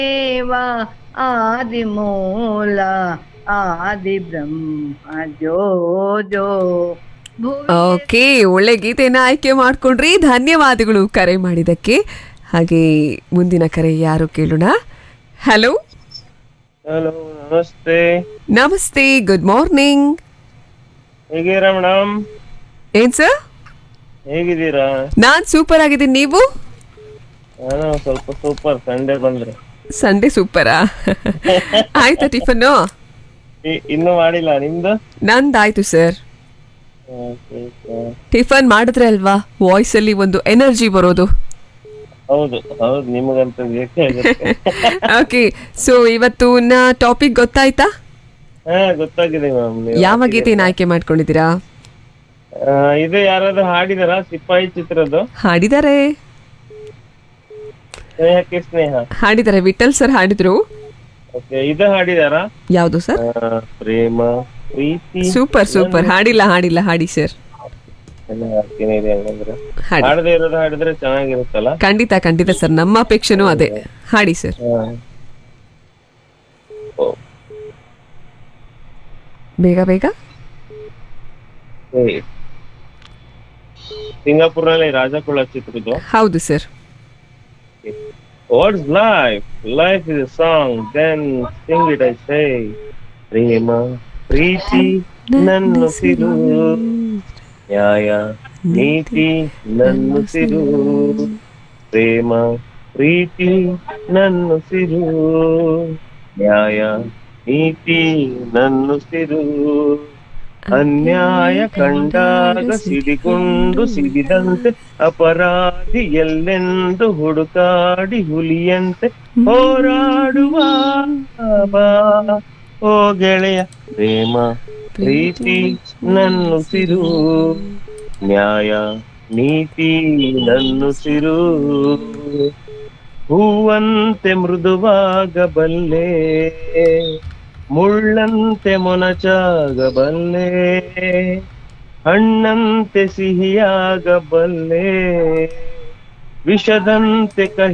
ದೇವ ಆದಿಮೂಲ ಆದಿ ಬ್ರಹ್ಮ ಜೋ ಜೋ ಭುವಿ ಓಕೆ ಒಳ್ಳೆ ಗೀತೆನ ಆಯ್ಕೆ ಮಾಡ್ಕೊಂಡ್ರಿ ಧನ್ಯವಾದಗಳು ಕರೆ ಮಾಡಿದ್ದಕ್ಕೆ ಹಾಗೆ ಮುಂದಿನ ಕರೆ ಯಾರು ಕೇಳೋಣ ಹಲೋ ಹಲೋ ನಮಸ್ತೆ ನಮಸ್ತೆ ಗುಡ್ ಮಾರ್ನಿಂಗ್ ಹೇಗಿದ್ದೀರಾ ಮೇಡಮ್ ಏನ್ ಸರ್ ಹೇಗಿದ್ದೀರಾ ನಾನ್ ಸೂಪರ್ ಆಗಿದ್ದೀನಿ ನೀವು ನಾನು ಸ್ವಲ್ಪ ಸೂಪರ್ ಸಂಡೇ ಬಂದ್ರೆ ಸಂಡೇ ಸೂಪರಾ ಆಯ್ತಾ ಟಿಫನ್ನು ಇ- ಇನ್ನೂ ಮಾಡಿಲ್ಲ ನಿಮ್ದು ನಂದಾಯ್ತು ಸರ್ ಟಿಫನ್ ಮಾಡಿದ್ರೆ ಅಲ್ವಾ ವಾಯ್ಸ್ ಅಲ್ಲಿ ಒಂದು ಎನರ್ಜಿ ಬರೋದು ಹೌದು ಹೌದು ನಿಮಗಂತ ಬೇಕೇ ಆಗುತ್ತೆ ಓಕೆ ಸೊ ಇವತ್ತಿನ ಟಾಪಿಕ್ ಗೊತ್ತಾಯ್ತಾ ಹಾ ಗೊತ್ತಾಗಿದೆ ಮ್ಯಾಮ್ ಯಾವ ಗೀತೆನ ಆಯ್ಕೆ ಮಾಡ್ಕೊಂಡಿದ್ದೀರಾ ಇದು ಯಾರಾದ್ರೂ ಹಾಡಿದಾರ ಸಿಪಾಯಿ ಚಿತ್ರದ್ದು ಹಾಡಿದ್ದಾರೆ ಸ್ನೇಹಕ್ಕೆ ಸ್ನೇಹ ಹಾಡಿದ್ದಾರೆ ವಿಠಲ್ ಸರ್ ಹಾಡಿದ್ರು ಓಕೆ ಇದು ಹಾಡಿದಾರಾ ಯಾವುದು ಸರ್ ಆ, ಪ್ರೇಮ ಪ್ರೀತಿ ಸೂಪರ್ ಸೂಪರ್ ಹಾಡಿಲ್ಲ ಹಾಡಿಲ್ಲ ಹಾಡಿ ಸರ್ ಎಲ್ಲ ಹಾಡ್ತೀನಿ ಇದೆ ಹಂಗಂದ್ರೆ ಹಾಡಿ ಹಾಡದೇ ಇರೋದು ಹಾಡಿದ್ರೆ ಚೆನ್ನಾಗಿರುತ್ತಲ್ಲ ಖಂಡಿತ ಖಂಡಿತ ಸರ್ ನಮ್ಮ ಅಪೇಕ್ಷೆನೂ ಅದೇ ಹಾಡಿ ಸರ್ ಹಾ. ಓ, ಬೇಗ ಬೇಗ ಸರಿ. ಸಿಂಗಾಪುರ್ನಲ್ಲಿ ರಾಜಕುಳ ಚಿತ್ರದ್ದು ಹೌದು sir what's life life is a song then sing it I say ಪ್ರೇಮ ಪ್ರೀತಿ ನನ್ನುಸಿರು ನ್ಯಾಯ ನೀತಿ ನನ್ನುಸಿರು ಪ್ರೇಮ ಪ್ರೀತಿ ನನ್ನುಸಿರು ನ್ಯಾಯ ನೀತಿ ನನ್ನುಸಿರು ಅನ್ಯಾಯ ಕಂಡಾಗ ಸಿಡಿಕೊಂಡು ಸಿಡಿದಂತೆ ಅಪರಾಧಿ ಎಲ್ಲೆಂದು ಹುಡುಕಾಡಿ ಹುಲಿಯಂತೆ ಹೋರಾಡುವ ಬಾ ಓ ಗೆಳೆಯ ಪ್ರೇಮ ಪ್ರೀತಿ ನನ್ನುಸಿರು ನ್ಯಾಯ ನೀತಿ ನನ್ನುಸಿರು ಹೂವಂತೆ ಮೃದುವಾಗಬಲ್ಲೆ ಮುಳ್ಳಂತೆ ಮೊನಚಾಗಬಲ್ಲೆ ಹಣ್ಣಂತೆ ಸಿಹಿಯಾಗಬಲ್ಲೆ ವಿಷದಂತೆ ಕಹಿ